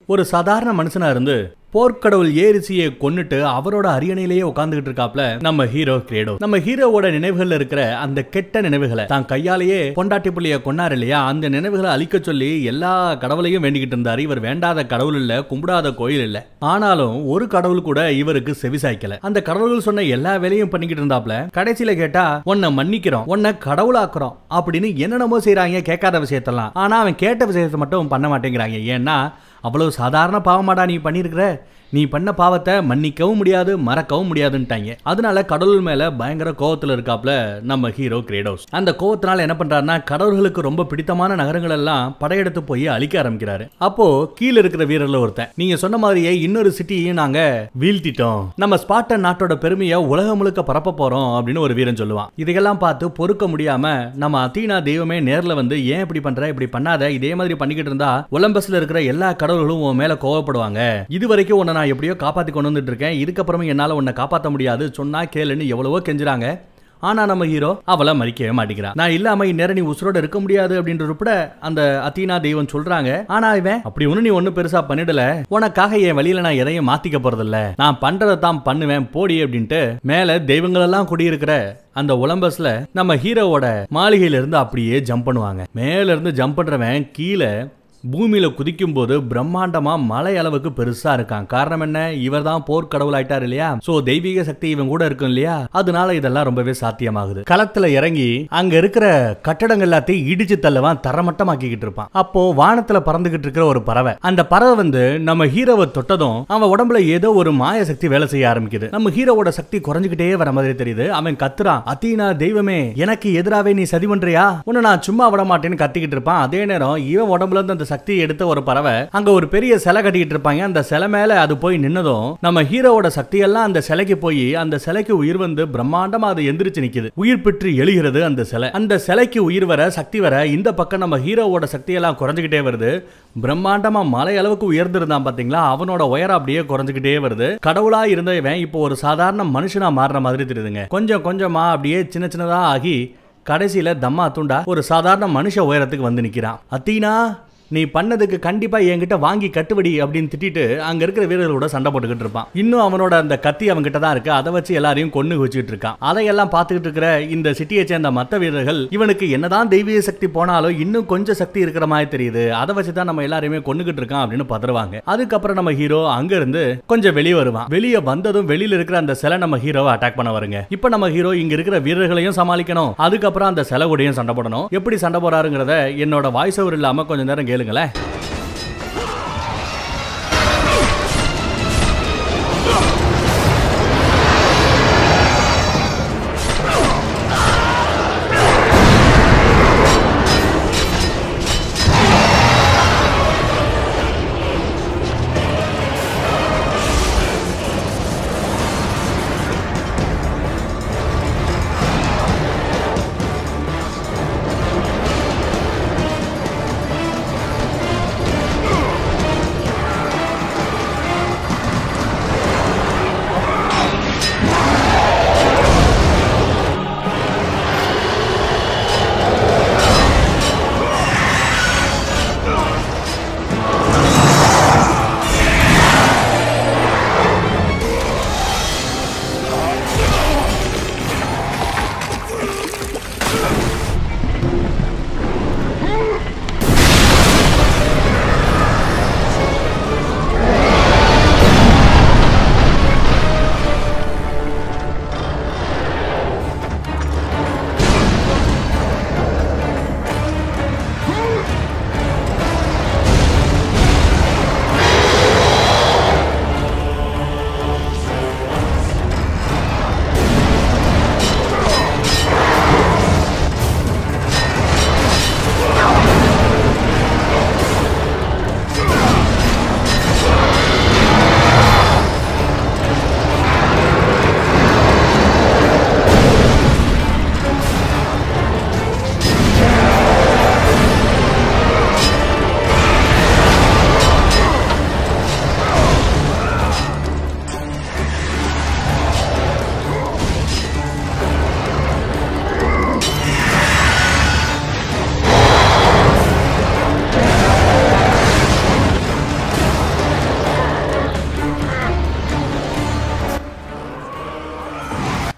ஒரு சாதாரண மனுஷனா இருந்து போர்க்கடவுள் ஏரிசியை கொன்னுட்டு அவரோட அரியணையிலேயே உட்கார்ந்துகிட்டு இருக்காப்ல நம்ம ஹீரோ கிரேடோ நம்ம ஹீரோவோட நினைவுகள்ல இருக்கிற அந்த கெட்ட நினைவுகளை தான் கையாலேயே பொண்டாட்டி புள்ளிய கொன்னார் இல்லையா அந்த நினைவுகளை அழிக்க சொல்லி எல்லா கடவுளையும் வேண்டிக்கிட்டு இருந்தாரு இவர் வேண்டாத கடவுள் இல்ல கும்பிடாத கோயில் இல்ல ஆனாலும் ஒரு கடவுள் கூட இவருக்கு செவிசாய்க்கல அந்த கடவுள்கள் சொன்ன எல்லா வேலையும் பண்ணிக்கிட்டு இருந்தாப்ல கடைசியில கேட்டா உன்னை மன்னிக்கிறோம் உன்னை கடவுளாக்குறோம் அப்படின்னு என்னென்னமோ செய்றாங்க கேட்காத விஷயத்தெல்லாம் ஆனா அவன் கேட்ட விஷயத்தை மட்டும் பண்ண மாட்டேங்கிறாங்க ஏன்னா அவ்வளவு சாதாரண பாவமாடா நீ பண்ணியிருக்கிற நீ பண்ண பாவத்தை மன்னிக்கவும் முடியாது மறக்கவும் முடியாதுன்ட்டாங்க அதனால கடவுள் மேல பயங்கர கோவத்துல இருக்காப்ல நம்ம ஹீரோ கிரேடோஸ் அந்த கோவத்தினால என்ன பண்றாருன்னா கடவுள்களுக்கு ரொம்ப பிடித்தமான நகரங்கள் எல்லாம் படையெடுத்து போய் அழிக்க ஆரம்பிக்கிறாரு அப்போ கீழ இருக்கிற வீரர்ல ஒருத்தன் நீங்க சொன்ன மாதிரியே இன்னொரு சிட்டியையும் நாங்க வீழ்த்திட்டோம் நம்ம ஸ்பாட்டன் நாட்டோட பெருமையை உலகம் முழுக்க பரப்ப போறோம் அப்படின்னு ஒரு வீரன் சொல்லுவான் இதையெல்லாம் பார்த்து பொறுக்க முடியாம நம்ம அத்தீனா தெய்வமே நேர்ல வந்து ஏன் இப்படி பண்ற இப்படி பண்ணாத இதே மாதிரி பண்ணிக்கிட்டு இருந்தா ஒலம்பஸ்ல இருக்கிற எல்லா கடவுள்களும் உன் மேல கோவப்படுவாங்க இது வரைக்கும் உன்னை நான் எப்படியோ காப்பாத்தி கொண்டு வந்துட்டு இருக்கேன் இதுக்கப்புறமும் என்னால உன்னை காப்பாத்த முடியாது சொன்னா கேளுன்னு எவ்வளவோ கெஞ்சுறாங்க ஆனா நம்ம ஹீரோ அவளை மறிக்கவே மாட்டேங்கிறான் நான் இல்லாம இந்நேரம் நீ உசுரோட இருக்க முடியாது அப்படின்ற உட்பட அந்த அத்தீனா தெய்வம் சொல்றாங்க ஆனா இவன் அப்படி ஒண்ணு நீ ஒண்ணு பெருசா பண்ணிடல உனக்காக என் வழியில நான் எதையும் மாத்திக்க போறதில்ல நான் பண்றதை தான் பண்ணுவேன் போடி அப்படின்ட்டு மேல தெய்வங்கள் எல்லாம் குடியிருக்கிற அந்த ஒலம்பஸ்ல நம்ம ஹீரோவோட மாளிகையில இருந்து அப்படியே ஜம்ப் பண்ணுவாங்க மேல இருந்து ஜம்ப் பண்றவன் கீழே பூமியில குதிக்கும் போது பிரம்மாண்டமா மலை அளவுக்கு பெருசா இருக்கான் காரணம் என்ன இவர் தான் போர்க்கடவுள் ஆயிட்டார் இல்லையா சோ தெய்வீக சக்தி இவன் கூட இருக்கும் இல்லையா அதனால இதெல்லாம் ரொம்பவே சாத்தியமாகுது களத்துல இறங்கி அங்க இருக்கிற கட்டடங்கள் எல்லாத்தையும் இடிச்சு தள்ளவான் தரமட்டமாக்கிக்கிட்டு இருப்பான் அப்போ வானத்துல பறந்துகிட்டு இருக்கிற ஒரு பறவை அந்த பறவை வந்து நம்ம ஹீரோவை தொட்டதும் அவன் உடம்புல ஏதோ ஒரு மாய சக்தி வேலை செய்ய ஆரம்பிக்குது நம்ம ஹீரோவோட சக்தி குறைஞ்சுக்கிட்டே வர மாதிரி தெரியுது அவன் கத்துறான் அத்தீனா தெய்வமே எனக்கு எதிராவே நீ சதி பண்றியா உன்னை நான் சும்மா விட மாட்டேன்னு கத்திக்கிட்டு இருப்பான் அதே நேரம் இவன் உடம்புல இருந்து அந்த சக்தி எடுத்த ஒரு பறவை அங்க ஒரு பெரிய சிலை கட்டிக்கிட்டு இருப்பாங்க அந்த சிலை மேல அது போய் நின்னதும் நம்ம ஹீரோவோட சக்தி எல்லாம் அந்த சிலைக்கு போய் அந்த சிலைக்கு உயிர் வந்து பிரம்மாண்டமா அது எந்திரிச்சு நிக்குது உயிர் பெற்று எழுகிறது அந்த சிலை அந்த சிலைக்கு உயிர் வர சக்தி வர இந்த பக்கம் நம்ம ஹீரோவோட சக்தி எல்லாம் குறைஞ்சுக்கிட்டே வருது பிரம்மாண்டமா மலை அளவுக்கு உயர்ந்திருந்தான் பாத்தீங்களா அவனோட உயரம் அப்படியே குறைஞ்சுக்கிட்டே வருது கடவுளா இருந்த இவன் இப்போ ஒரு சாதாரண மனுஷனா மாறுற மாதிரி தெரியுதுங்க கொஞ்சம் கொஞ்சமா அப்படியே சின்ன சின்னதா ஆகி கடைசியில தம்மா துண்டா ஒரு சாதாரண மனுஷ உயரத்துக்கு வந்து நிக்கிறான் அத்தீனா நீ பண்ணதுக்கு கண்டிப்பா என்கிட்ட வாங்கி கட்டுபடி அப்படின்னு திட்டிட்டு அங்க இருக்கிற வீரர்களோட சண்டை போட்டுக்கிட்டு இருப்பான் இன்னும் அவனோட அந்த கத்தி அவன்கிட்ட தான் இருக்கு அதை வச்சு எல்லாரையும் கொண்டு வச்சுக்கிட்டு இருக்கான் அதையெல்லாம் பார்த்துக்கிட்டு இருக்கிற இந்த சிட்டியை சேர்ந்த மத்த வீரர்கள் இவனுக்கு என்னதான் தெய்வீக சக்தி போனாலும் இன்னும் கொஞ்சம் சக்தி இருக்கிற மாதிரி தெரியுது அதை வச்சு தான் நம்ம எல்லாரையுமே கொண்டுகிட்டு இருக்கான் அப்படின்னு பதறுவாங்க அதுக்கப்புறம் நம்ம ஹீரோ அங்க இருந்து கொஞ்சம் வெளியே வருவான் வெளியே வந்ததும் வெளியில இருக்கிற அந்த சிலை நம்ம ஹீரோவை அட்டாக் பண்ண வருங்க இப்ப நம்ம ஹீரோ இங்க இருக்கிற வீரர்களையும் சமாளிக்கணும் அதுக்கப்புறம் அந்த சிலை கூடயும் சண்டை போடணும் எப்படி சண்டை போறாருங்கிறத என்னோட வாய்ஸ் ஓவர் இல்லாம கொஞ்ச நேரம் கேளுங்களேன்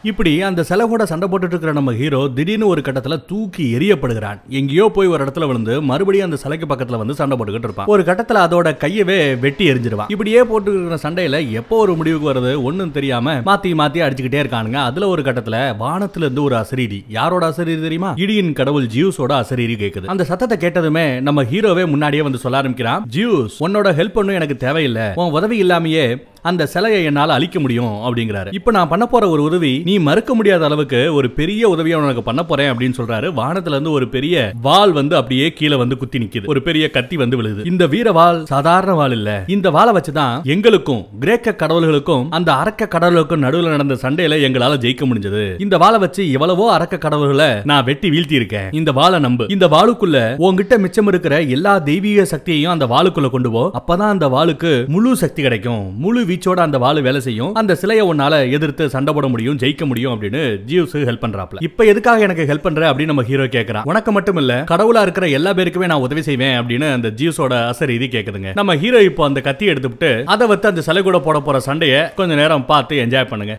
இப்படி அந்த சிலை கூட சண்டை போட்டுட்டு இருக்கிற நம்ம ஹீரோ திடீர்னு ஒரு கட்டத்துல தூக்கி எரியப்படுகிறான் எங்கேயோ போய் ஒரு இடத்துல விழுந்து மறுபடியும் அந்த சிலைக்கு பக்கத்துல வந்து சண்டை போட்டுக்கிட்டு இருப்பான் ஒரு கட்டத்துல அதோட கையவே வெட்டி எரிஞ்சிருவான் இப்படியே போட்டு இருக்கிற சண்டையில எப்போ ஒரு முடிவுக்கு வருது ஒண்ணும் தெரியாம மாத்தி மாத்தி அடிச்சுக்கிட்டே இருக்கானுங்க அதுல ஒரு கட்டத்துல வானத்துல இருந்து ஒரு அசரீரி யாரோட அசரீரி தெரியுமா இடியின் கடவுள் ஜியூஸோட அசரீரி கேக்குது அந்த சத்தத்தை கேட்டதுமே நம்ம ஹீரோவே முன்னாடியே வந்து சொல்ல ஆரம்பிக்கிறான் ஜியூஸ் உன்னோட ஹெல்ப் ஒன்னும் எனக்கு தேவையில்லை உன் உதவி இல்லாமயே அந்த சிலையை என்னால அழிக்க முடியும் அப்படிங்கிறாரு இப்ப நான் பண்ண போற ஒரு உதவி நீ மறுக்க முடியாத அளவுக்கு ஒரு பெரிய உதவியை உனக்கு பண்ண போறேன் அப்படின்னு சொல்றாரு வானத்துல இருந்து ஒரு பெரிய வாள் வந்து அப்படியே கீழே வந்து குத்தி நிக்குது ஒரு பெரிய கத்தி வந்து விழுது இந்த வீர வாள் சாதாரண வாள் இல்ல இந்த வாளை வச்சுதான் எங்களுக்கும் கிரேக்க கடவுள்களுக்கும் அந்த அரக்க கடவுளுக்கும் நடுவுல நடந்த சண்டையில எங்களால ஜெயிக்க முடிஞ்சது இந்த வாளை வச்சு எவ்வளவோ அரக்க கடவுள்களை நான் வெட்டி வீழ்த்தி இருக்கேன் இந்த வாளை நம்பு இந்த வாளுக்குள்ள உன்கிட்ட மிச்சம் இருக்கிற எல்லா தெய்வீக சக்தியையும் அந்த வாளுக்குள்ள கொண்டு போ அப்பதான் அந்த வாளுக்கு முழு சக்தி கிடைக்கும் முழு வீச்சோட அந்த வாளு வேலை செய்யும் அந்த சிலையை உன்னால எதிர்த்து சண்டை போட முடியும் ஜெயிக்க முடியும் அப்படின்னு ஜியூஸ் ஹெல்ப் பண்றாப்ல இப்ப எதுக்காக எனக்கு ஹெல்ப் பண்ற அப்படின்னு நம்ம ஹீரோ கேக்குறான் உனக்கு மட்டும் இல்ல கடவுளா இருக்கிற எல்லா பேருக்குமே நான் உதவி செய்வேன் அப்படின்னு அந்த ஜியூஸோட அசர் இது கேக்குதுங்க நம்ம ஹீரோ இப்போ அந்த கத்தி எடுத்துட்டு அதை வச்சு அந்த சிலை கூட போட போற சண்டையை கொஞ்ச நேரம் பார்த்து என்ஜாய் பண்ணுங்க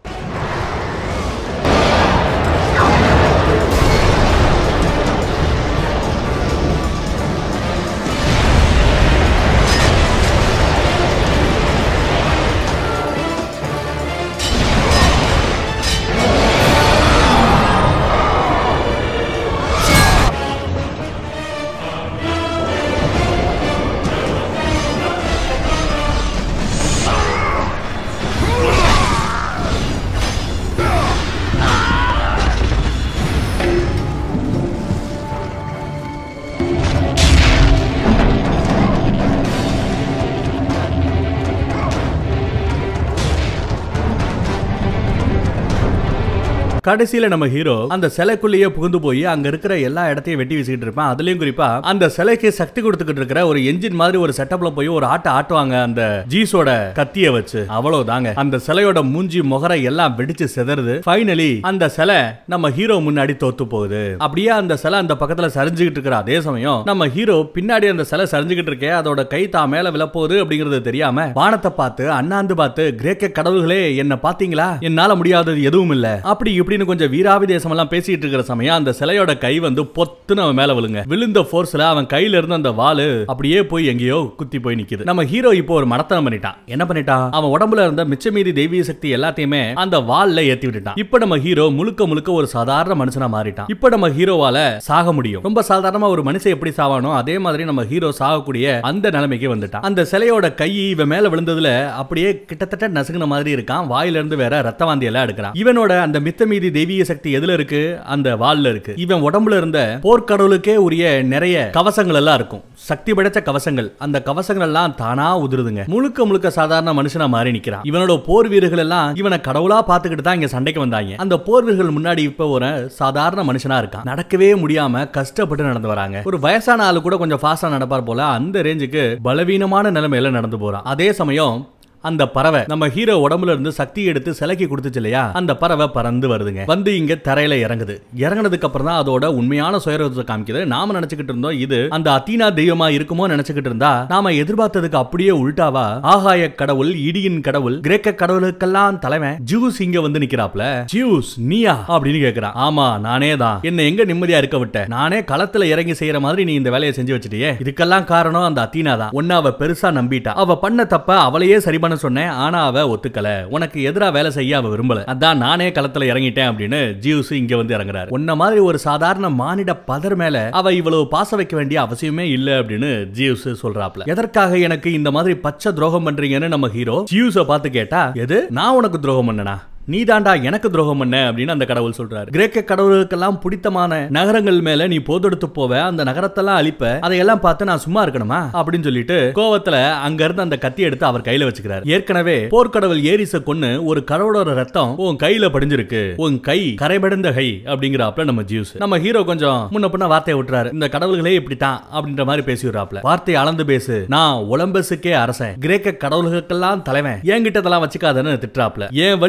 கடைசியில நம்ம ஹீரோ அந்த சிலைக்குள்ளேயே புகுந்து போய் அங்க இருக்கிற எல்லா இடத்தையும் வெட்டி வீசிக்கிட்டு இருப்பான் அதுலயும் குறிப்பா அந்த சிலைக்கு சக்தி கொடுத்துக்கிட்டு இருக்கிற ஒரு என்ஜின் மாதிரி ஒரு செட்டப்ல போய் ஒரு ஆட்ட ஆட்டுவாங்க அந்த ஜீஸோட கத்திய வச்சு அவ்வளவுதாங்க அந்த சிலையோட மூஞ்சி முகரை எல்லாம் வெடிச்சு சிதறுது ஃபைனலி அந்த சிலை நம்ம ஹீரோ முன்னாடி தோத்து போகுது அப்படியே அந்த சிலை அந்த பக்கத்துல சரிஞ்சுக்கிட்டு இருக்கிற அதே சமயம் நம்ம ஹீரோ பின்னாடி அந்த சிலை சரிஞ்சுக்கிட்டு இருக்கே அதோட கை தான் மேல விழப்போகுது அப்படிங்கறது தெரியாம வானத்தை பார்த்து அண்ணாந்து பார்த்து கிரேக்க கடவுள்களே என்ன பாத்தீங்களா என்னால முடியாதது எதுவும் இல்ல அப்படி இப்படின்னு கொஞ்சம் வீராவி தேசம் எல்லாம் பேசிட்டு இருக்கிற சமயம் அந்த சிலையோட கை வந்து பொத்துன்னு அவன் மேல விழுங்க விழுந்த போர்ஸ்ல அவன் கையில இருந்து அந்த வாளு அப்படியே போய் எங்கேயோ குத்தி போய் நிக்குது நம்ம ஹீரோ இப்போ ஒரு மடத்தனம் பண்ணிட்டான் என்ன பண்ணிட்டான் அவன் உடம்புல இருந்த மிச்ச மீதி தெய்வீக சக்தி எல்லாத்தையுமே அந்த வால்ல ஏத்தி விட்டுட்டான் இப்ப நம்ம ஹீரோ முழுக்க முழுக்க ஒரு சாதாரண மனுஷனா மாறிட்டான் இப்ப நம்ம ஹீரோவால சாக முடியும் ரொம்ப சாதாரணமா ஒரு மனுஷன் எப்படி சாவானோ அதே மாதிரி நம்ம ஹீரோ சாகக்கூடிய அந்த நிலைமைக்கு வந்துட்டான் அந்த சிலையோட கை இவன் மேல விழுந்ததுல அப்படியே கிட்டத்தட்ட நசுங்கின மாதிரி இருக்கான் வாயில இருந்து வேற ரத்த வாந்தி எல்லாம் எடுக்கிறான் இவனோட அந்த மித்த மீதி தெய்வீக சக்தி எதுல இருக்கு அந்த வால்ல இருக்கு இவன் உடம்புல இருந்த போர்க்கடவுளுக்கே உரிய நிறைய கவசங்கள் எல்லாம் இருக்கும் சக்தி படைத்த கவசங்கள் அந்த கவசங்கள் எல்லாம் தானா உதிருதுங்க முழுக்க முழுக்க சாதாரண மனுஷனா மாறி நிக்கிறான் இவனோட போர் வீரர்கள் எல்லாம் இவனை கடவுளா பார்த்துக்கிட்டு தான் இங்க சண்டைக்கு வந்தாங்க அந்த போர் வீரர்கள் முன்னாடி இப்ப ஒரு சாதாரண மனுஷனா இருக்கான் நடக்கவே முடியாம கஷ்டப்பட்டு நடந்து வராங்க ஒரு வயசான ஆளு கூட கொஞ்சம் ஃபாஸ்டா நடப்பார் போல அந்த ரேஞ்சுக்கு பலவீனமான நிலைமையில நடந்து போறான் அதே சமயம் அந்த பறவை நம்ம ஹீரோ உடம்புல இருந்து சக்தி எடுத்து சிலைக்கு கொடுத்துச்சு இல்லையா அந்த பறவை பறந்து வருதுங்க வந்து இங்க தரையில இறங்குது இறங்குனதுக்கு அப்புறம் தான் அதோட உண்மையான சுயரூபத்தை காமிக்குது நாம நினைச்சுக்கிட்டு இருந்தோம் இது அந்த அத்தீனா தெய்வமா இருக்குமோ நினைச்சுக்கிட்டு இருந்தா நாம எதிர்பார்த்ததுக்கு அப்படியே உள்டாவா ஆகாய கடவுள் இடியின் கடவுள் கிரேக்க கடவுளுக்கெல்லாம் தலைவன் ஜூஸ் இங்க வந்து நிக்கிறாப்ல ஜூஸ் நீயா அப்படின்னு கேக்குறான் ஆமா நானே தான் என்ன எங்க நிம்மதியா இருக்க விட்ட நானே களத்துல இறங்கி செய்யற மாதிரி நீ இந்த வேலையை செஞ்சு வச்சிட்டியே இதுக்கெல்லாம் காரணம் அந்த அத்தீனா தான் ஒன்னு அவ பெருசா நம்பிட்டா அவ பண்ண தப்ப அவளையே சரி பண்ண சொன்னேன் ஆனா அவ ஒத்துக்கல உனக்கு எதிரா வேலை செய்ய அவ விரும்பல அதான் நானே களத்துல இறங்கிட்டேன் அப்படின்னு ஜியூஸ் இங்க வந்து இறங்குறாரு உன்ன மாதிரி ஒரு சாதாரண மானிட பதர் மேல அவ இவ்வளவு பாச வைக்க வேண்டிய அவசியமே இல்ல அப்படின்னு ஜியூஸ் சொல்றாப்ல எதற்காக எனக்கு இந்த மாதிரி பச்சை துரோகம் பண்றீங்கன்னு நம்ம ஹீரோ ஜியூஸ பார்த்து கேட்டா எது நான் உனக்கு துரோகம் பண்ணனா நீ தாண்டா எனக்கு துரோகம் பண்ண அப்படின்னு அந்த கடவுள் சொல்றாரு கிரேக்க கடவுளுக்கெல்லாம் பிடித்தமான நகரங்கள் மேல நீ போதெடுத்து போவ அந்த நகரத்தெல்லாம் அழிப்ப அதையெல்லாம் பார்த்து நான் சும்மா இருக்கணுமா அப்படின்னு சொல்லிட்டு கோவத்துல அங்க இருந்து அந்த கத்தி எடுத்து அவர் கையில வச்சுக்கிறாரு ஏற்கனவே போர்க்கடவுள் ஏரிச கொன்னு ஒரு கடவுளோட ரத்தம் உன் கையில படிஞ்சிருக்கு உன் கை கரைபடிந்த கை அப்படிங்கிறாப்ல நம்ம ஜியூஸ் நம்ம ஹீரோ கொஞ்சம் முன்ன பின்ன வார்த்தையை விட்டுறாரு இந்த கடவுள்களே இப்படித்தான் அப்படின்ற மாதிரி பேசி விடுறாப்ல வார்த்தையை அளந்து பேசு நான் ஒலம்பஸுக்கே அரசன் கிரேக்க கடவுள்களுக்கெல்லாம் தலைவன் என்கிட்ட இதெல்லாம் வச்சுக்காதன்னு திட்டுறாப்ல என் வழி எதுவோ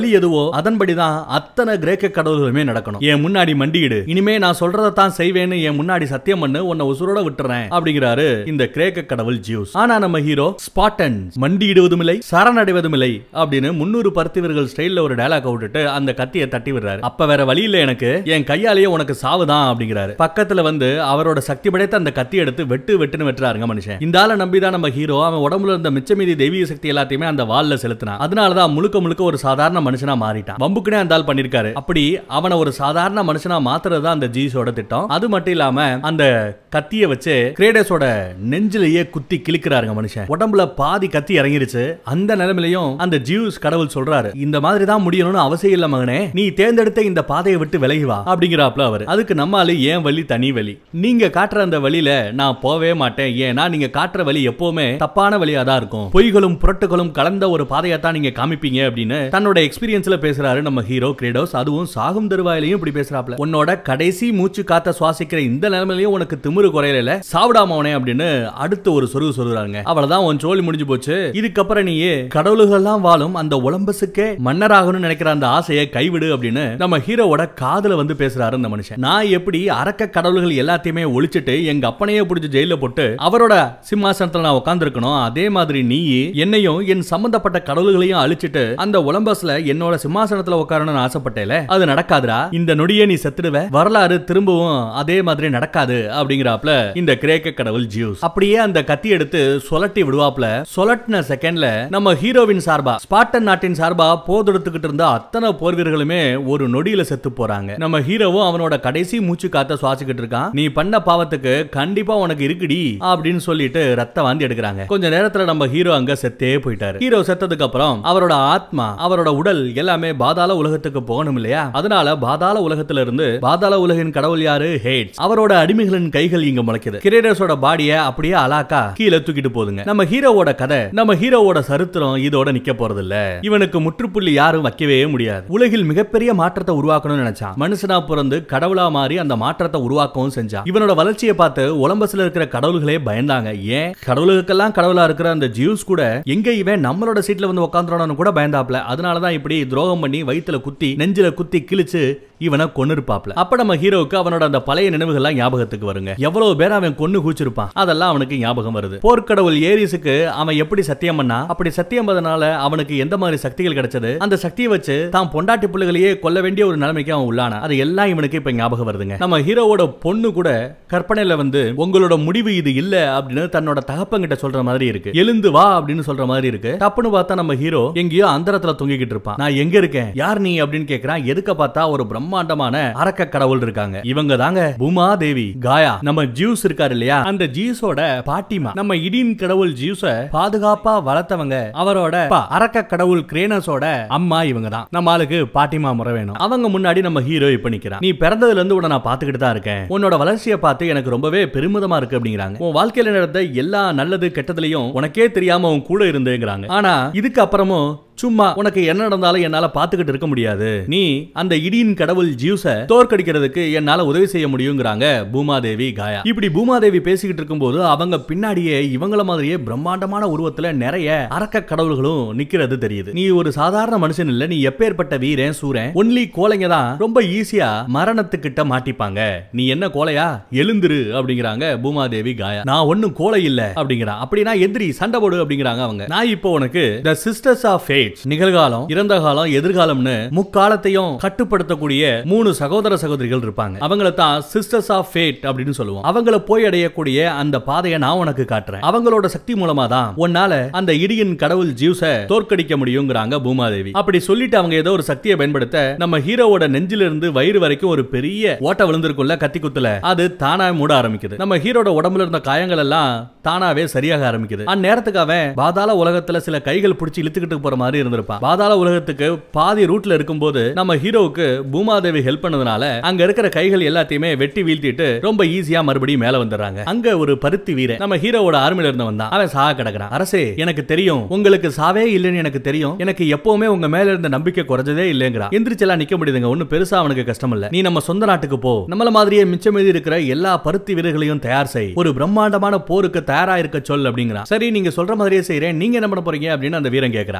அதன்படிதான் அத்தனை கிரேக்க கடவுள்களுமே நடக்கணும் என் முன்னாடி மண்டியிடு இனிமே நான் சொல்றதை தான் செய்வேன்னு என் முன்னாடி சத்தியம் பண்ணு உன்னை உசுரோட விட்டுறேன் அப்படிங்கிறாரு இந்த கிரேக்க கடவுள் ஜியூஸ் ஆனா நம்ம ஹீரோ ஸ்பாட்டன் மண்டியிடுவதும் இல்லை சரணடைவதும் இல்லை அப்படின்னு முன்னூறு பருத்திவர்கள் ஸ்டைல்ல ஒரு டயலாக் விட்டுட்டு அந்த கத்தியை தட்டி விடுறாரு அப்ப வேற வழி இல்ல எனக்கு என் கையாலேயே உனக்கு சாவுதான் அப்படிங்கிறாரு பக்கத்துல வந்து அவரோட சக்தி படைத்த அந்த கத்தி எடுத்து வெட்டு வெட்டுன்னு வெட்டுறாருங்க மனுஷன் இந்த ஆளை நம்பிதான் நம்ம ஹீரோ அவன் உடம்புல இருந்த மிச்ச மீதி தெய்வீக சக்தி எல்லாத்தையுமே அந்த வால்ல செலுத்தினான் அதனாலதான் முழுக்க முழுக்க ஒரு சாதாரண மனுஷனா மாறிட்டான் வம்புக்குனே அந்த ஆள் பண்ணிருக்காரு அப்படி அவனை ஒரு சாதாரண மனுஷனா மாத்துறது தான் அந்த ஜீஸோட திட்டம் அது மட்டும் இல்லாம அந்த கத்திய வச்சு கிரேடஸோட நெஞ்சிலேயே குத்தி கிழிக்கிறாருங்க மனுஷன் உடம்புல பாதி கத்தி இறங்கிருச்சு அந்த நிலைமையிலையும் அந்த ஜீவ்ஸ் கடவுள் சொல்றாரு இந்த மாதிரி தான் முடியணும்னு அவசியம் இல்ல மகனே நீ தேர்ந்தெடுத்த இந்த பாதையை விட்டு விலகி வா அப்படிங்கிறாப்ல அவர் அதுக்கு நம்மால ஏன் வழி தனி வழி நீங்க காட்டுற அந்த வழியில நான் போவே மாட்டேன் ஏன்னா நீங்க காட்டுற வழி எப்பவுமே தப்பான வழியா தான் இருக்கும் பொய்களும் புரட்டுகளும் கலந்த ஒரு பாதையை தான் நீங்க காமிப்பீங்க அப்படின்னு தன்னோட எக்ஸ்பீரியன்ஸ்ல பேசுறாரு நம்ம ஹீரோ கிரேடோஸ் அதுவும் சாகும் தருவாயிலையும் இப்படி பேசுறாப்ல உன்னோட கடைசி மூச்சு காத்த சுவாசிக்கிற இந்த நிலைமையிலையும் உனக்கு திமிரு குறையல சாவிடாமவனே அப்படின்னு அடுத்து ஒரு சொருகு சொல்றாங்க அவ்வளவுதான் உன் சோழி முடிஞ்சு போச்சு இதுக்கப்புறம் நீ கடவுள்கள் எல்லாம் வாழும் அந்த ஒலம்பஸுக்கே மன்னராகணும்னு நினைக்கிற அந்த ஆசையை கைவிடு அப்படின்னு நம்ம ஹீரோவோட காதுல வந்து பேசுறாரு அந்த மனுஷன் நான் எப்படி அரக்க கடவுள்கள் எல்லாத்தையுமே ஒழிச்சிட்டு எங்க அப்பனையே பிடிச்சி ஜெயில போட்டு அவரோட சிம்மாசனத்துல நான் உட்கார்ந்துருக்கணும் அதே மாதிரி நீ என்னையும் என் சம்பந்தப்பட்ட கடவுள்களையும் அழிச்சிட்டு அந்த ஒலம்பஸ்ல என்னோட சிம்மாசனத்துல உட்காரணும்னு ஆசைப்பட்டேல அது நடக்காதுடா இந்த நொடியே நீ செத்துடுவ வரலாறு திரும்பவும் அதே மாதிரி நடக்காது அப்படிங்கிறாப்ல இந்த கிரேக்க கடவுள் ஜியூஸ் அப்படியே அந்த கத்தி எடுத்து சொலட்டி விடுவாப்ல சொலட்டின செகண்ட்ல நம்ம ஹீரோவின் சார்பா ஸ்பாட்டன் நாட்டின் சார்பா போதெடுத்துக்கிட்டு இருந்த அத்தனை போர் வீரர்களுமே ஒரு நொடியில செத்து போறாங்க நம்ம ஹீரோவும் அவனோட கடைசி மூச்சு காத்த சுவாசிக்கிட்டு இருக்கான் நீ பண்ண பாவத்துக்கு கண்டிப்பா உனக்கு இருக்குடி அப்படின்னு சொல்லிட்டு ரத்த வாந்தி எடுக்கிறாங்க கொஞ்ச நேரத்துல நம்ம ஹீரோ அங்க செத்தே போயிட்டாரு ஹீரோ செத்ததுக்கு அப்புறம் அவரோட ஆத்மா அவரோட உடல் எல்லாமே பாதாள உலகத்துக்கு போகணும் இல்லையா அதனால பாதாள உலகத்துல இருந்து பாதாள உலகின் கடவுள் யாரு ஹேட்ஸ் அவரோட அடிமைகளின் கைகள் இங்க முளைக்குது கிரேடர்ஸோட பாடிய அப்படியே அலாக்கா கீழே தூக்கிட்டு போகுதுங்க நம்ம ஹீரோவோட கதை நம்ம ஹீரோவோட சரித்திரம் இதோட நிக்க போறது இல்ல இவனுக்கு முற்றுப்புள்ளி யாரும் வைக்கவே முடியாது உலகில் மிகப்பெரிய மாற்றத்தை உருவாக்கணும்னு நினைச்சான் மனுஷனா பிறந்து கடவுளா மாறி அந்த மாற்றத்தை உருவாக்கவும் செஞ்சான் இவனோட வளர்ச்சியை பார்த்து உலம்பஸ்ல இருக்கிற கடவுள்களே பயந்தாங்க ஏன் கடவுளுக்கெல்லாம் கடவுளா இருக்கிற அந்த ஜியூஸ் கூட எங்க இவன் நம்மளோட சீட்ல வந்து உட்காந்துடணும் கூட பயந்தாப்ல அதனாலதான் இப்படி துரோகம் பண்ணி வயித்துல குத்தி நெஞ்சில குத்தி கிழிச்சு இவனை கொன்னு இருப்பாப்ல அப்ப நம்ம ஹீரோவுக்கு அவனோட அந்த பழைய நினைவுகள்லாம் ஞாபகத்துக்கு வருங்க எவ்வளவு பேர் அவன் கொன்னு கூச்சிருப்பான் அதெல்லாம் அவனுக்கு ஞாபகம் வருது போர்க்கடவுள் ஏரிஸுக்கு அவன் எப்படி சத்தியம் பண்ணா அப்படி சத்தியம் பண்ணதுனால அவனுக்கு எந்த மாதிரி சக்திகள் கிடைச்சது அந்த சக்தியை வச்சு தான் பொண்டாட்டி பிள்ளைகளையே கொல்ல வேண்டிய ஒரு நிலைமைக்கு அவன் உள்ளானா அது எல்லாம் இவனுக்கு இப்ப ஞாபகம் வருதுங்க நம்ம ஹீரோவோட பொண்ணு கூட கற்பனையில வந்து உங்களோட முடிவு இது இல்ல அப்படின்னு தன்னோட தகப்பங்கிட்ட சொல்ற மாதிரி இருக்கு எழுந்து வா அப்படின்னு சொல்ற மாதிரி இருக்கு தப்புன்னு பார்த்தா நம்ம ஹீரோ எங்கேயோ அந்தரத்துல தொங்கிக்கிட்டு இருப்பான் நான் எங்க இருக்கேன் யார் நீ அப்படின்னு கேக்குறான் எதுக்க பார்த்தா ஒரு பிரம்மாண்டமான அரக்க கடவுள் இருக்காங்க இவங்க தாங்க பூமா தேவி காயா நம்ம ஜியூஸ் இருக்காரு இல்லையா அந்த ஜியூஸோட பாட்டிமா நம்ம இடின் கடவுள் ஜியூஸ பாதுகாப்பா வளர்த்தவங்க அவரோட அப்பா, அரக்க கடவுள் கிரேனஸோட அம்மா இவங்க தான் நம்ம ஆளுக்கு பாட்டிமா முறை வேணும் அவங்க முன்னாடி நம்ம ஹீரோ இப்ப நிக்கிறான் நீ பிறந்ததுல இருந்து உன்னை நான் பாத்துக்கிட்டு தான் இருக்கேன் உன்னோட வளர்ச்சியை பார்த்து எனக்கு ரொம்பவே பெருமிதமா இருக்கு அப்படிங்கிறாங்க உன் வாழ்க்கையில நடந்த எல்லா நல்லது கெட்டதுலயும் உனக்கே தெரியாம உன் கூட இருந்தேங்கிறாங்க ஆனா இதுக்கு அப்புறமும் சும்மா உனக்கு என்ன நடந்தாலும் என்னால பாத்துக்கிட்டு இருக்க முடியாது நீ அந்த இடியின் கடவுள் ஜியூஸ தோற்கடிக்கிறதுக்கு என்னால உதவி செய்ய முடியுங்கிறாங்க பூமாதேவி காயா இப்படி பூமாதேவி பேசிக்கிட்டு இருக்கும்போது அவங்க பின்னாடியே இவங்கள மாதிரியே பிரம்மாண்டமான உருவத்துல நிறைய அரக்க கடவுள்களும் நிக்கிறது தெரியுது நீ ஒரு சாதாரண மனுஷன் இல்ல நீ எப்பேற்பட்ட வீரன் சூரன் ஒன்லி கோலைங்க தான் ரொம்ப ஈஸியா மரணத்துக்கிட்ட மாட்டிப்பாங்க நீ என்ன கோலையா எழுந்துரு அப்படிங்கிறாங்க பூமாதேவி காயா நான் ஒண்ணும் கோலை இல்ல அப்படிங்கிறான் அப்படின்னா எதிரி சண்டை போடு அப்படிங்கிறாங்க அவங்க நான் இப்போ உனக்கு த சிஸ்டர்ஸ் ஆஃப் ஃபேட்ஸ் நிகழ்காலம் இறந்த காலம் எதிர்காலம்னு முக்காலத்தையும் கட்டுப்படுத்தக்கூடிய மூணு சகோதர சகோதரிகள் இருப்பாங்க அவங்கள தான் சிஸ்டர்ஸ் ஆஃப் ஃபேட் அப்படின்னு சொல்லுவோம் அவங்கள போய் அடையக்கூடிய அந்த பாதையை நான் உனக்கு காட்டுறேன் அவங்களோட சக்தி மூலமா தான் உன்னால அந்த இடியின் கடவுள் ஜியூஸ தோற்கடிக்க முடியுங்கிறாங்க பூமாதேவி அப்படி சொல்லிட்டு அவங்க ஏதோ ஒரு சக்தியை பயன்படுத்த நம்ம ஹீரோவோட நெஞ்சில இருந்து வயிறு வரைக்கும் ஒரு பெரிய ஓட்ட விழுந்திருக்கும்ல கத்தி குத்துல அது தானா மூட ஆரம்பிக்குது நம்ம ஹீரோட உடம்புல இருந்த காயங்கள் எல்லாம் தானாவே சரியாக ஆரம்பிக்குது அந்நேரத்துக்கு அவன் பாதாள உலகத்துல சில கைகள் பிடிச்சி இழுத்துக்கிட்டு போற மாதிரி இருந்திருப்பான் பாதாள உலகத்துக்கு பாதி ரூட்ல இருக்கும்போது நம்ம ஹீரோவுக்கு பூமாதேவி ஹெல்ப் பண்ணதுனால அங்க இருக்கிற கைகள் எல்லாத்தையுமே வெட்டி வீழ்த்திட்டு ரொம்ப ஈஸியா மறுபடியும் மேல வந்துடுறாங்க அங்க ஒரு பருத்தி வீரன் நம்ம ஹீரோவோட ஆர்மில இருந்தவன் தான் அவன் சாக கிடக்குறான் அரசே எனக்கு தெரியும் உங்களுக்கு சாவே இல்லைன்னு எனக்கு தெரியும் எனக்கு எப்பவுமே உங்க மேல இருந்த நம்பிக்கை குறைஞ்சதே இல்லைங்கிறான் எந்திரிச்செல்லாம் நிக்க முடியுதுங்க ஒன்னும் பெருசா அவனுக்கு கஷ்டம் இல்ல நீ நம்ம சொந்த நாட்டுக்கு போ நம்மள மாதிரியே மிச்சம் மீதி இருக்கிற எல்லா பருத்தி வீரர்களையும் தயார் செய் ஒரு பிரம்மாண்டமான போருக்கு தயாரா இருக்க சொல் அப்படிங்கிறான் சரி நீங்க சொல்ற மாதிரியே செய்றேன் நீங்க என்ன பண்ண போறீங்க அப்படின்னு அந்த வீரன் கேக்குறான் அதே சமயம்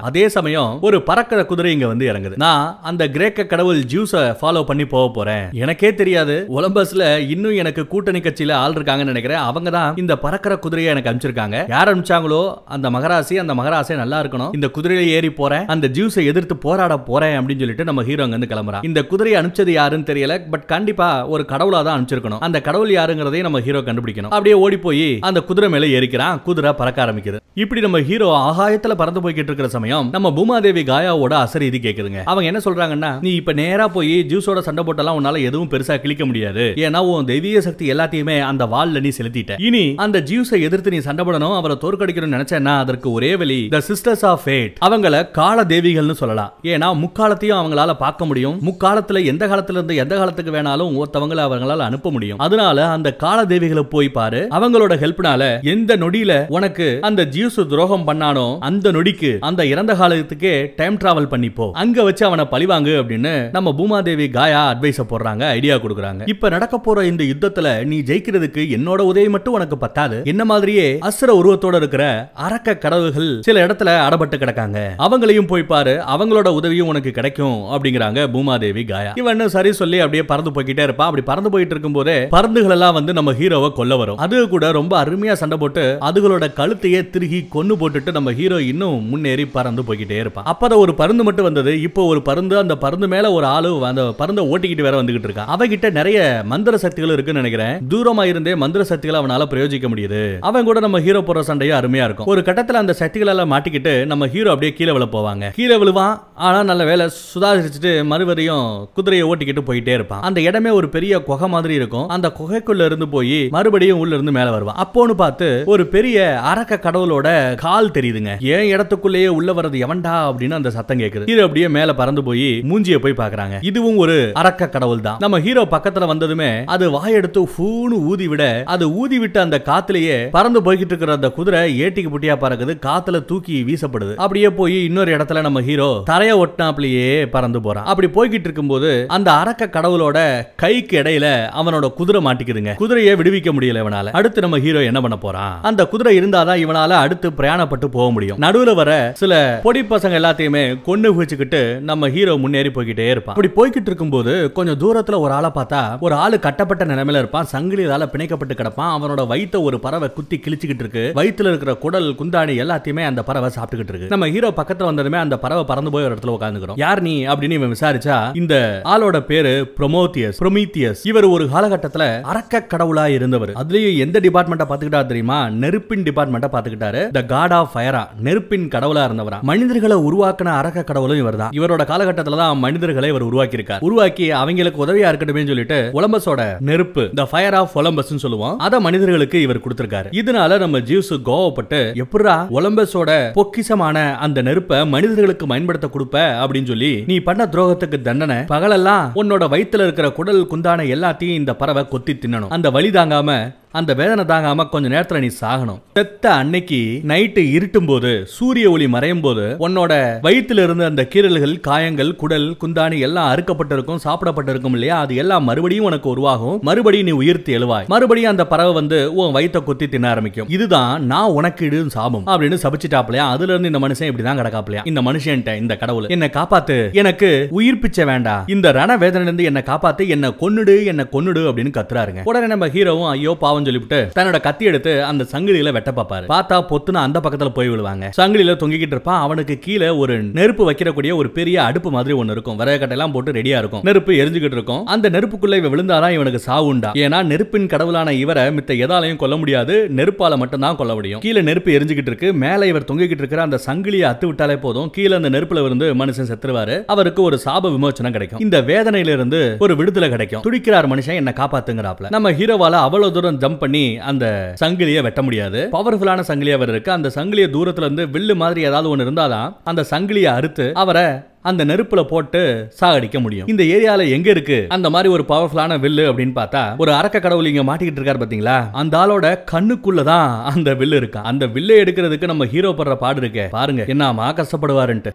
சமயம் ஒரு பறக்கிற குதிரை இங்க வந்து இறங்குது நான் அந்த கிரேக்க கடவுள் ஜூஸ ஃபாலோ பண்ணி போக போறேன் எனக்கே தெரியாது ஒலம்பஸ்ல இன்னும் எனக்கு கூட்டணி கட்சியில ஆள் இருக்காங்கன்னு நினைக்கிறேன் அவங்க தான் இந்த பறக்கிற குதிரையை எனக்கு அனுப்பிச்சிருக்காங்க யார் அனுப்பிச்சாங்களோ அந்த மகராசி அந்த மகராசி நல்லா இருக்கணும் இந்த குதிரையில ஏறி போறேன் அந்த ஜூஸை எதிர்த்து போராட போறேன் அப்படின்னு சொல்லிட்டு நம்ம ஹீரோ அங்க இருந்து கிளம்புறான் இந்த குதிரையை அனுப்பிச்சது யாருன்னு தெரியல பட் கண்டிப்பா ஒரு கடவுளா தான் அனுப்பிச்சிருக்கணும் அந்த கடவுள் யாருங்கிறதையும் நம்ம ஹீரோ கண்டுபிடிக்கணும் அப்படியே ஓடி போய் அந்த குதிரை மேல ஏறிக்கிறான் குதிரை பறக்க ஆரம்பிக்குது இப்படி நம்ம ஹீரோ ஆகாயத்துல பறந்து போய்கிட்டு இருக்கிற சமயம் நம்ம பூமாதேவி காயாவோட அசரீதி கேக்குதுங்க அவங்க என்ன சொல்றாங்கன்னா நீ இப்ப நேரா போய் ஜூஸோட சண்டை போட்டெல்லாம் உன்னால எதுவும் பெருசா கிழிக்க முடியாது ஏன்னா உன் தெய்வீக சக்தி எல்லாத்தையுமே அந்த வால்ல நீ செலுத்திட்ட இனி அந்த ஜூஸை எதிர்த்து நீ சண்டை போடணும் அவரை தோற்கடிக்கணும்னு நினைச்சேன்னா அதற்கு ஒரே வழி த சிஸ்டர்ஸ் ஆஃப் ஃபேட் அவங்கள கால தேவிகள்னு சொல்லலாம் ஏன்னா முக்காலத்தையும் அவங்களால பார்க்க முடியும் முக்காலத்துல எந்த காலத்துல இருந்து எந்த காலத்துக்கு வேணாலும் ஒருத்தவங்கள அவங்களால அனுப்ப முடியும் அதனால அந்த கால தேவிகளை போய் பாரு அவங்களோட ஹெல்ப்னால எந்த நொடியில உனக்கு அந்த ஜியூஸ் துரோகம் பண்ணானோ அந்த நொடிக்கு அந்த இறந்த காலத்துக்கே டைம் டிராவல் பண்ணிப்போ அங்க வச்சு அவனை பழிவாங்கு அப்படின்னு நம்ம பூமாதேவி காயா அட்வைஸ் போடுறாங்க ஐடியா கொடுக்குறாங்க இப்ப நடக்க போற இந்த யுத்தத்துல நீ ஜெயிக்கிறதுக்கு என்னோட உதவி மட்டும் உனக்கு பத்தாது என்ன மாதிரியே அசுர உருவத்தோட இருக்கிற அரக்க கடவுள்கள் சில இடத்துல அடபட்டு கிடக்காங்க அவங்களையும் போய் பாரு அவங்களோட உதவியும் உனக்கு கிடைக்கும் அப்படிங்கிறாங்க பூமாதேவி காயா இவன் சரி சொல்லி அப்படியே பறந்து போய்கிட்டே இருப்பா அப்படி பறந்து போயிட்டு இருக்கும் போதே பருந்துகள் எல்லாம் வந்து நம்ம ஹீரோவை கொல்ல வரும் அது கூட ரொம்ப அருமையா சண்டை போட்டு அதுகளோட கழுத்தையே திருகி கொன்னு போட்டுட்டு நம்ம ஹீரோ இன்னும் முன்னேறி பறந்து போய்கிட்டே இருப்பான் அப்பதான் ஒரு பருந்து மட்டும் வந்தது இப்போ ஒரு பருந்து அந்த பருந்து மேல ஒரு ஆளு அந்த பருந்தை ஓட்டிக்கிட்டு வேற வந்துகிட்டு இருக்கான் அவகிட்ட நிறைய மந்திர சக்திகள் இருக்குன்னு நினைக்கிறேன் தூரமா இருந்தே மந்திர சக்திகளை அவனால பிரயோகிக்க முடியுது அவன் கூட நம்ம ஹீரோ போற சண்டையும் அருமையா இருக்கும் ஒரு கட்டத்துல அந்த சக்திகள் எல்லாம் மாட்டிக்கிட்டு நம்ம ஹீரோ அப்படியே கீழே விழ போவாங்க கீழே விழுவான் ஆனா நல்ல வேலை சுதாரிச்சுட்டு மறுபடியும் குதிரையை ஓட்டிக்கிட்டு போயிட்டே இருப்பான் அந்த இடமே ஒரு பெரிய குகை மாதிரி இருக்கும் அந்த குகைக்குள்ள இருந்து போய் மறுபடியும் உள்ள இருந்து மேல வருவான் அப்போன்னு பார்த்து ஒரு பெரிய அரக்க கடவுளோட கால் தெரியுதுங்க ஏன் இடத்துக்குள்ளேயே உள்ள வர்றது எவன்டா அப்படின்னு அந்த சத்தம் கேக்குது ஹீரோ அப்படியே மேல பறந்து போய் மூஞ்சிய போய் பாக்குறாங்க இதுவும் ஒரு அரக்க கடவுள் தான் நம்ம ஹீரோ பக்கத்துல வந்ததுமே அது வாயெடுத்து ஃபூனு ஊதி விட அது ஊதி விட்டு அந்த காத்துலயே பறந்து போய்கிட்டு இருக்கிற அந்த குதிரை ஏட்டிக்கு புட்டியா பறக்குது காத்துல தூக்கி வீசப்படுது அப்படியே போய் இன்னொரு இடத்துல நம்ம ஹீரோ தரைய ஒட்டினாப்லயே பறந்து போறான் அப்படி போய்கிட்டு இருக்கும்போது அந்த அரக்க கடவுளோட கைக்கு இடையில அவனோட குதிரை மாட்டிக்குதுங்க குதிரையை விடுவிக்க முடியல இவனால அடுத்து நம்ம ஹீரோ என்ன பண்ண போறான் அந்த குதிரை இருந்தாதான் இவனால அடுத்து பிரயாணப்பட்டு போக முடியும் நடுவுல வர சில பொடி பசங்க எல்லாத்தையுமே கொண்டு வச்சுக்கிட்டு நம்ம ஹீரோ முன்னேறி போய்கிட்டே இருப்பான் அப்படி போய்கிட்டு இருக்கும்போது கொஞ்சம் தூரத்துல ஒரு ஆளை பார்த்தா ஒரு ஆளு கட்டப்பட்ட நிலைமையில இருப்பான் சங்கிலியால பிணைக்கப்பட்டு கிடப்பான் அவனோட வயித்த ஒரு பறவை குத்தி கிழிச்சுக்கிட்டு இருக்கு வயித்துல இருக்கிற குடல் குந்தாணி எல்லாத்தையுமே அந்த பறவை சாப்பிட்டுக்கிட்டு இருக்கு நம்ம ஹீரோ பக்கத்துல வந்ததுமே அந்த பறவை பறந்து போய் ஒரு இடத்துல உட்காந்துக்கிறோம் யார் நீ அப்படின்னு இவன் விசாரிச்சா இந்த ஆளோட பேரு ப்ரொமோத்தியஸ் ப்ரொமீத்தியஸ் இவர் ஒரு காலகட்டத்துல அரக்க கடவுளா இருந்தவர் அதுலயும் எந்த டிபார்ட்மெண்ட்டை பாத்துக்கிட்டா தெரியுமா நெருப்பின் டிபார்ட்மெண்ட்டை பாத்துக்கிட்டாரு த காட் ஆஃப் ஃபயரா நெருப்பின் கடவுளா இருந்தவரா மனிதர்களை உருவாக்கின அரக்க கடவுளும் இவர் தான் இவரோட காலகட்டத்துல தான் மனிதர்களை இவர் உருவாக்கி இருக்கார் உருவாக்கி அவங்களுக்கு உதவியா இருக்கட்டுமே சொல்லிட்டு ஒலம்பஸோட நெருப்பு த ஃபயர் ஆஃப் ஒலம்பஸ் சொல்லுவோம் அத மனிதர்களுக்கு இவர் கொடுத்திருக்காரு இதனால நம்ம ஜீவ்ஸ் கோவப்பட்டு எப்படா ஒலம்பஸோட பொக்கிஷமான அந்த நெருப்பை மனிதர்களுக்கு பயன்படுத்த கொடுப்ப அப்படின்னு சொல்லி நீ பண்ண துரோகத்துக்கு தண்டனை பகலெல்லாம் உன்னோட வயித்துல இருக்கிற குடல் குந்தான எல்லாத்தையும் இந்த பறவை கொத்தி தின்னணும் அந்த வலி தாங்காம அந்த வேதனை தாங்காம கொஞ்ச நேரத்துல நீ சாகணும் செத்த அன்னைக்கு நைட்டு இருட்டும் போது சூரிய ஒளி மறையும் போது உன்னோட வயித்துல இருந்த அந்த கீரல்கள் காயங்கள் குடல் குந்தாணி எல்லாம் அறுக்கப்பட்டிருக்கும் சாப்பிடப்பட்டிருக்கும் இல்லையா அது எல்லாம் மறுபடியும் உனக்கு உருவாகும் மறுபடியும் நீ உயிர்த்து எழுவாய் மறுபடியும் அந்த பறவை வந்து உன் வயித்தை குத்தி தின்ன ஆரம்பிக்கும் இதுதான் நான் உனக்கு இடு சாபம் அப்படின்னு சபிச்சிட்டாப்லையா அதுல இருந்து இந்த மனுஷன் இப்படிதான் கிடக்காப்லையா இந்த மனுஷன்ட்ட இந்த கடவுள் என்னை காப்பாத்து எனக்கு உயிர் பிச்சை வேண்டாம் இந்த ரண வேதனையில இருந்து என்ன காப்பாத்து என்ன கொன்னுடு என்ன கொன்னுடு அப்படின்னு கத்துறாருங்க உடனே நம்ம ஹீரோவும் ஐயோ பாவம் சொல்லிவிட்டு தன்னோட கத்தி எடுத்து அந்த சங்கிலியில வெட்ட பார்ப்பாரு பார்த்தா பொத்துன அந்த பக்கத்துல போய் விழுவாங்க சங்கிலியில தொங்கிக்கிட்டு இருப்பான் அவனுக்கு கீழே ஒரு நெருப்பு வைக்கிறக்கூடிய ஒரு பெரிய அடுப்பு மாதிரி ஒன்னு இருக்கும் விறகு கட்டையெல்லாம் போட்டு ரெடியா இருக்கும் நெருப்பு எரிஞ்சுக்கிட்டு இருக்கும் அந்த நெருப்புக்குள்ள இவன் விழுந்தாதான் இவனுக்கு சாவு உண்டா ஏன்னா நெருப்பின் கடவுளான இவரை மித்த எதாலையும் கொல்ல முடியாது நெருப்பால மட்டும் தான் கொல்ல முடியும் கீழே நெருப்பு எரிஞ்சுக்கிட்டு இருக்கு மேலே இவர் தொங்கிக்கிட்டு இருக்கிற அந்த சங்கிலியை அத்து விட்டாலே போதும் கீழே அந்த நெருப்புல இருந்து மனுஷன் செத்துருவாரு அவருக்கு ஒரு சாப விமோச்சனம் கிடைக்கும் இந்த வேதனையில இருந்து ஒரு விடுதலை கிடைக்கும் துடிக்கிறார் மனுஷன் என்ன காப்பாத்துங்கிறாப்ல நம்ம ஹீரோவால அவ்வளவு தூரம் ஜம்ப் பண்ணி அந்த சங்கிலியை வெட்ட முடியாது பவர்ஃபுல்லான சங்கிலி அவர் இருக்கு அந்த சங்கிலியை தூரத்துல இருந்து வில்லு மாதிரி ஏதாவது ஒன்னு இருந்தாதான் அந்த சங்கிலியை அறுத்து அவரை அந்த நெருப்புல போட்டு சாகடிக்க முடியும் இந்த ஏரியால எங்க இருக்கு அந்த மாதிரி ஒரு பவர்ஃபுல்லான வில்லு அப்படின்னு பார்த்தா ஒரு அரக்க கடவுள் இங்க மாட்டிக்கிட்டு இருக்காரு பாத்தீங்களா அந்த ஆளோட கண்ணுக்குள்ளதான் அந்த வில்லு இருக்கா அந்த வில்லை எடுக்கிறதுக்கு நம்ம ஹீரோ படுற பாடு இருக்கே பாருங்க என்னமா கஷ்டப்படுவாருன்ட்டு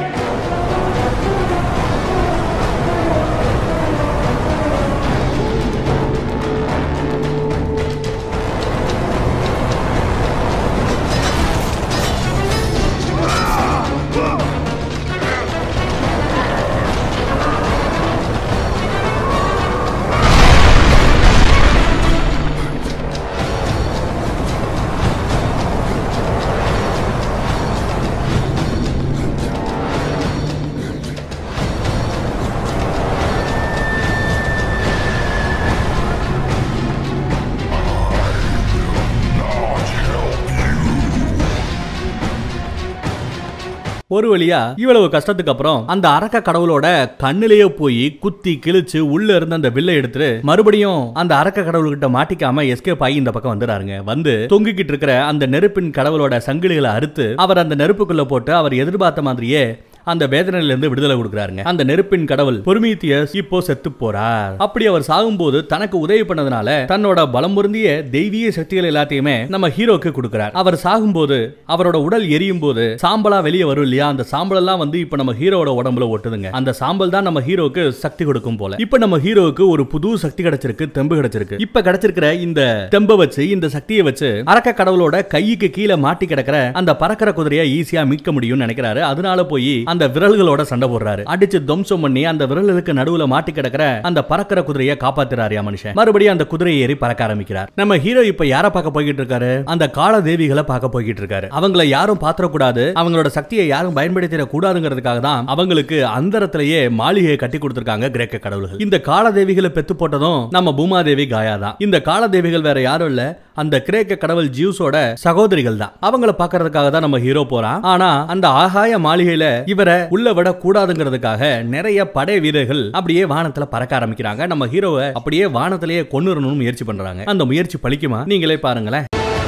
ஒரு வழியா இவ்வளவு கஷ்டத்துக்கு அப்புறம் அந்த அரக்க கடவுளோட கண்ணிலேயே போய் குத்தி கிழிச்சு உள்ள இருந்த அந்த வில்லை எடுத்துட்டு மறுபடியும் அந்த அரக்க கடவுள்கிட்ட மாட்டிக்காம எஸ்கேப் ஆகி இந்த பக்கம் வந்துறாருங்க வந்து தொங்கிக்கிட்டு இருக்கிற அந்த நெருப்பின் கடவுளோட சங்கிலிகளை அறுத்து அவர் அந்த நெருப்புக்குள்ள போட்டு அவர் எதிர்பார்த்த மாதிரியே அந்த வேதனையில இருந்து விடுதலை கொடுக்குறாருங்க அந்த நெருப்பின் கடவுள் பொறுமீத்தியஸ் இப்போ செத்து போறார் அப்படி அவர் சாகும்போது தனக்கு உதவி பண்ணதுனால தன்னோட பலம் பொருந்திய தெய்வீக சக்திகள் எல்லாத்தையுமே நம்ம ஹீரோக்கு கொடுக்கிறார் அவர் சாகும்போது அவரோட உடல் எரியும் போது சாம்பலா வெளியே வரும் இல்லையா அந்த சாம்பல் எல்லாம் வந்து இப்ப நம்ம ஹீரோட உடம்புல ஒட்டுதுங்க அந்த சாம்பல் தான் நம்ம ஹீரோக்கு சக்தி கொடுக்கும் போல இப்ப நம்ம ஹீரோவுக்கு ஒரு புது சக்தி கிடைச்சிருக்கு தெம்பு கிடைச்சிருக்கு இப்ப கிடைச்சிருக்கிற இந்த தெம்பை வச்சு இந்த சக்தியை வச்சு அரக்க கடவுளோட கைக்கு கீழே மாட்டி கிடக்கிற அந்த பறக்கிற குதிரையை ஈஸியா மீட்க முடியும்னு நினைக்கிறாரு அதனால போய் அந்த விரல்களோட சண்டை போடுறாரு அடிச்சு துவம்சம் பண்ணி அந்த விரல்களுக்கு நடுவுல மாட்டி கிடக்கிற அந்த பறக்கிற குதிரையை காப்பாத்துறாரு யா மனுஷன் மறுபடியும் அந்த குதிரையை ஏறி பறக்க ஆரம்பிக்கிறார் நம்ம ஹீரோ இப்ப யார பார்க்க போய்கிட்டு இருக்காரு அந்த கால தேவிகளை பார்க்க போய்கிட்டு இருக்காரு அவங்கள யாரும் பாத்திரக்கூடாது அவங்களோட சக்தியை யாரும் பயன்படுத்திட கூடாதுங்கிறதுக்காக தான் அவங்களுக்கு அந்தரத்திலேயே மாளிகையை கட்டி கொடுத்திருக்காங்க கிரேக்க கடவுள்கள் இந்த கால தேவிகளை பெத்து போட்டதும் நம்ம பூமாதேவி காயா தான் இந்த கால தேவிகள் வேற யாரும் இல்ல அந்த கிரேக்க கடவுள் ஜியூஸோட சகோதரிகள் தான் அவங்கள பாக்குறதுக்காக தான் நம்ம ஹீரோ போறான் ஆனா அந்த ஆகாய மாளிகையில இவரை உள்ள விட கூடாதுங்கிறதுக்காக நிறைய படை வீரர்கள் அப்படியே வானத்துல பறக்க ஆரம்பிக்கிறாங்க நம்ம ஹீரோவை அப்படியே வானத்திலேயே கொண்டுறணும்னு முயற்சி பண்றாங்க அந்த முயற்சி பலிக்குமா நீங்களே பாருங்களேன்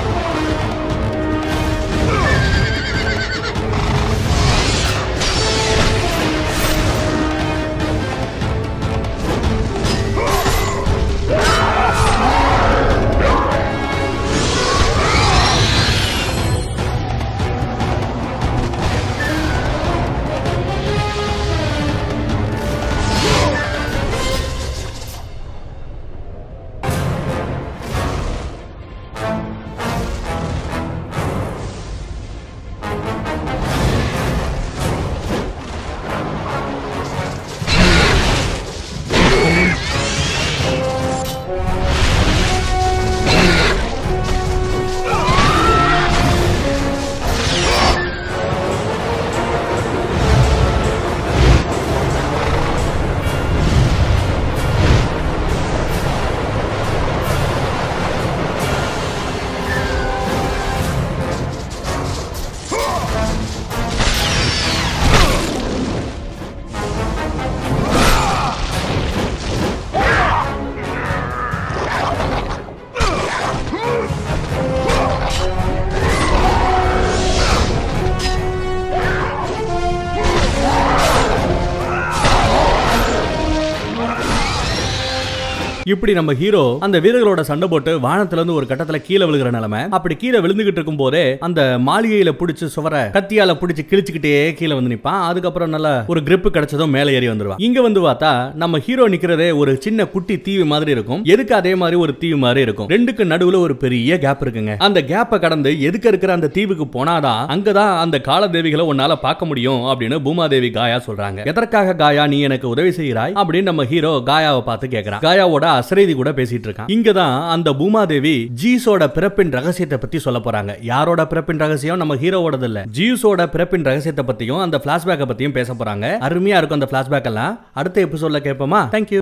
இப்படி நம்ம ஹீரோ அந்த வீரர்களோட சண்டை போட்டு வானத்துல இருந்து ஒரு கட்டத்துல கீழே விழுகிற நிலைமை அப்படி கீழே விழுந்துகிட்டு இருக்கும் போதே அந்த மாளிகையில புடிச்சு சுவர கத்தியால புடிச்சு கிழிச்சுக்கிட்டே கீழே வந்து நிப்பான் அதுக்கப்புறம் நல்ல ஒரு grip கிடைச்சதும் மேலே ஏறி வந்துருவான் இங்க வந்து பார்த்தா நம்ம ஹீரோ நிக்கிறதே ஒரு சின்ன குட்டி தீவு மாதிரி இருக்கும் எதுக்கு அதே மாதிரி ஒரு தீவு மாதிரி இருக்கும் ரெண்டுக்கு நடுவுல ஒரு பெரிய கேப் இருக்குங்க அந்த கேப்பை கடந்து எதுக்கு இருக்கிற அந்த தீவுக்கு போனாதான் அங்கதான் அந்த கால தேவிகளை உன்னால பார்க்க முடியும் அப்படின்னு பூமாதேவி காயா சொல்றாங்க எதற்காக காயா நீ எனக்கு உதவி செய்கிறாய் அப்படின்னு நம்ம ஹீரோ காயாவை பார்த்து கேக்குறான் காயாவோட அசரீதி கூட பேசிட்டு இருக்கான் இங்கதான் அந்த பூமாதேவி ஜீஸோட பிறப்பின் ரகசியத்தை பத்தி சொல்ல போறாங்க யாரோட பிறப்பின் ரகசியம் நம்ம ஹீரோவோடது இல்ல ஜீஸோட பிறப்பின் ரகசியத்தை பத்தியும் அந்த பிளாஷ்பேக்கை பத்தியும் பேச போறாங்க அருமையா இருக்கும் அந்த பிளாஷ்பேக் எல்லாம் அடுத்த எபிசோட்ல கேட்போமா தேங்க்யூ